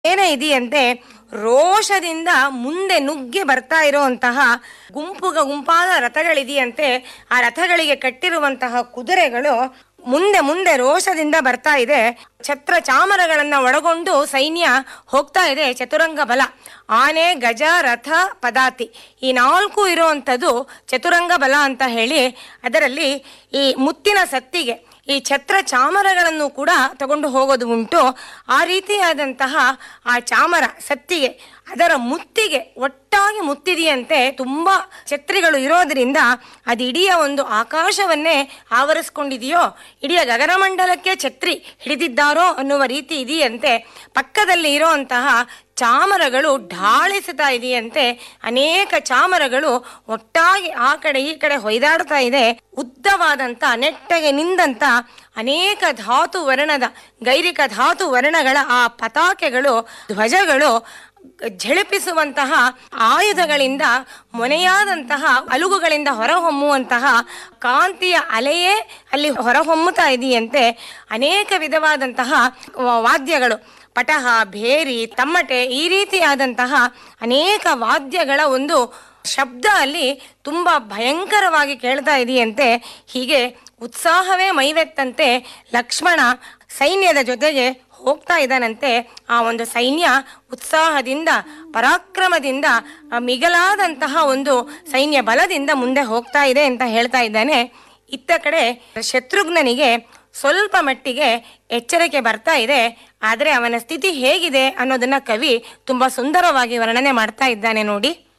ಏನೇ ಇದೆಯಂತೆ ರೋಷದಿಂದ ಮುಂದೆ ನುಗ್ಗಿ ಬರ್ತಾ ಇರುವಂತಹ ಗುಂಪುಗ ಗುಂಪಾದ ರಥಗಳಿದೆಯಂತೆ ಆ ರಥಗಳಿಗೆ ಕಟ್ಟಿರುವಂತಹ ಕುದುರೆಗಳು ಮುಂದೆ ಮುಂದೆ ರೋಷದಿಂದ ಬರ್ತಾ ಇದೆ ಛತ್ರ ಚಾಮರಗಳನ್ನ ಒಳಗೊಂಡು ಸೈನ್ಯ ಹೋಗ್ತಾ ಇದೆ ಚತುರಂಗ ಬಲ ಆನೆ ಗಜ ರಥ ಪದಾತಿ ಈ ನಾಲ್ಕು ಇರುವಂಥದ್ದು ಚತುರಂಗ ಬಲ ಅಂತ ಹೇಳಿ ಅದರಲ್ಲಿ ಈ ಮುತ್ತಿನ ಸತ್ತಿಗೆ ಈ ಛತ್ರ ಚಾಮರಗಳನ್ನು ಕೂಡ ತಗೊಂಡು ಹೋಗೋದು ಉಂಟು ಆ ರೀತಿಯಾದಂತಹ ಆ ಚಾಮರ ಸತ್ತಿಗೆ ಅದರ ಮುತ್ತಿಗೆ ಒಟ್ಟಾಗಿ ಮುತ್ತಿದೆಯಂತೆ ತುಂಬಾ ಛತ್ರಿಗಳು ಇರೋದ್ರಿಂದ ಅದು ಇಡೀ ಒಂದು ಆಕಾಶವನ್ನೇ ಆವರಿಸ್ಕೊಂಡಿದೆಯೋ ಇಡೀ ಗಗನಮಂಡಲಕ್ಕೆ ಛತ್ರಿ ಹಿಡಿದಿದ್ದಾರೋ ಅನ್ನುವ ರೀತಿ ಇದೆಯಂತೆ ಪಕ್ಕದಲ್ಲಿ ಇರುವಂತಹ ಚಾಮರಗಳು ಢಾಳಿಸ್ತಾ ಇದೆಯಂತೆ ಅನೇಕ ಚಾಮರಗಳು ಒಟ್ಟಾಗಿ ಆ ಕಡೆ ಈ ಕಡೆ ಹೊಯ್ದಾಡ್ತಾ ಇದೆ ಉದ್ದವಾದಂತ ನೆಟ್ಟಗೆ ನಿಂದಂತ ಅನೇಕ ಧಾತು ವರ್ಣದ ಗೈರಿಕ ಧಾತು ವರ್ಣಗಳ ಆ ಪತಾಕೆಗಳು ಧ್ವಜಗಳು ಝಳಪಿಸುವಂತಹ ಆಯುಧಗಳಿಂದ ಮೊನೆಯಾದಂತಹ ಅಲುಗುಗಳಿಂದ ಹೊರಹೊಮ್ಮುವಂತಹ ಕಾಂತಿಯ ಅಲೆಯೇ ಅಲ್ಲಿ ಹೊರಹೊಮ್ಮುತ್ತಾ ಇದೆಯಂತೆ ಅನೇಕ ವಿಧವಾದಂತಹ ವಾದ್ಯಗಳು ಪಟಹ ಭೇರಿ ತಮ್ಮಟೆ ಈ ರೀತಿಯಾದಂತಹ ಅನೇಕ ವಾದ್ಯಗಳ ಒಂದು ಶಬ್ದ ಅಲ್ಲಿ ತುಂಬಾ ಭಯಂಕರವಾಗಿ ಕೇಳ್ತಾ ಇದೆಯಂತೆ ಹೀಗೆ ಉತ್ಸಾಹವೇ ಮೈವೆತ್ತಂತೆ ಲಕ್ಷ್ಮಣ ಸೈನ್ಯದ ಜೊತೆಗೆ ಹೋಗ್ತಾ ಇದ್ದಾನಂತೆ ಆ ಒಂದು ಸೈನ್ಯ ಉತ್ಸಾಹದಿಂದ ಪರಾಕ್ರಮದಿಂದ ಆ ಮಿಗಲಾದಂತಹ ಒಂದು ಸೈನ್ಯ ಬಲದಿಂದ ಮುಂದೆ ಹೋಗ್ತಾ ಇದೆ ಅಂತ ಹೇಳ್ತಾ ಇದ್ದಾನೆ ಇತ್ತ ಕಡೆ ಶತ್ರುಘ್ನನಿಗೆ ಸ್ವಲ್ಪ ಮಟ್ಟಿಗೆ ಎಚ್ಚರಿಕೆ ಬರ್ತಾ ಇದೆ ಆದರೆ ಅವನ ಸ್ಥಿತಿ ಹೇಗಿದೆ ಅನ್ನೋದನ್ನ ಕವಿ ತುಂಬಾ ಸುಂದರವಾಗಿ ವರ್ಣನೆ ಮಾಡ್ತಾ ಇದ್ದಾನೆ ನೋಡಿ